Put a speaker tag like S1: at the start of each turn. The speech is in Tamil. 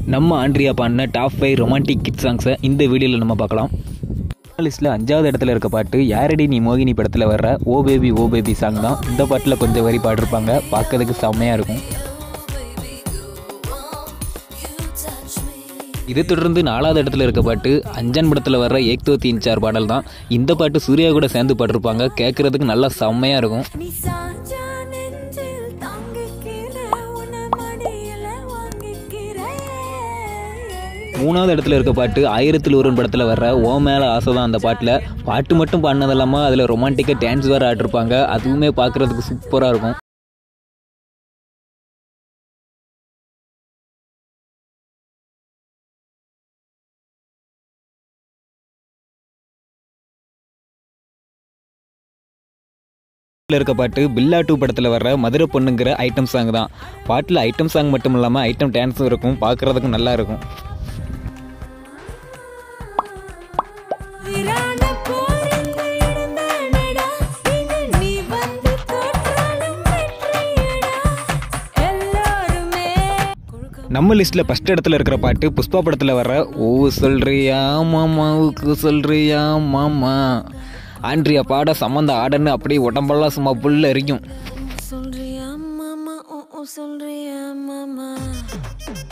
S1: நம்ம ஆண்ட்ரியா பாடின டாப் ஃபைவ் ரொமான்டிக் கிட் சாங்ஸை இந்த வீடியோவில் நம்ம பார்க்கலாம் லிஸ்ட்டில் அஞ்சாவது இடத்துல இருக்க பாட்டு யாரடி நீ மோகினி படத்தில் வர்ற ஓ பேபி ஓ பேபி சாங் தான் இந்த பாட்டில் கொஞ்சம் வரி பாடிருப்பாங்க பார்க்கறதுக்கு செம்மையாக இருக்கும் இது தொடர்ந்து நாலாவது இடத்துல இருக்க பாட்டு அஞ்சான் படத்தில் வர்ற ஏக் தோ தீன் சார் பாடல் தான் இந்த பாட்டு சூர்யா கூட சேர்ந்து பாடிருப்பாங்க கேட்குறதுக்கு நல்லா செம்மையாக இருக்கும்
S2: நீ சாஞ்சா நெஞ்சில் தாங்கிக்கிற உன மடியில வாங்கிக்கிறேன்
S1: மூணாவது இடத்துல இருக்க பாட்டு ஆயிரத்தில் ஒருவன் படத்தில் வர்ற ஓ மேலே ஆசை தான் அந்த பாட்டில் பாட்டு மட்டும் பாடினது இல்லாமல் அதில் ரொமான்டிக்காக டான்ஸ் வேறு ஆடிருப்பாங்க அதுவுமே பார்க்குறதுக்கு சூப்பராக இருக்கும் இதுல இருக்க பாட்டு பில்லா டூ படத்தில் வர்ற மதுரை பொண்ணுங்கிற ஐட்டம் சாங் தான் பாட்டில் ஐட்டம் சாங் மட்டும் இல்லாமல் ஐட்டம் டான்ஸும் இருக்கும் பார்க்குறதுக்கும் நல்லா இருக்கும்
S2: விராட போரில் இடந்தானடா இனி நீ வந்து தோற்றாலும் வெற்றியடா எல்லாருமே
S1: நம்ம லிஸ்ட்டில் ஃபஸ்ட் இடத்துல இருக்கிற பாட்டு புஷ்பா படத்தில் வர்ற ஓ சொல்றியா மாமாவுக்கு சொல்றியா மாமா ஆண்ட்ரியா பாட சம்மந்த ஆடன்னு அப்படியே உடம்பெல்லாம் சும்மா புல்ல எரிக்கும்
S2: சொல்றியா மாமா ஓ ஓ சொல்றியா மாமா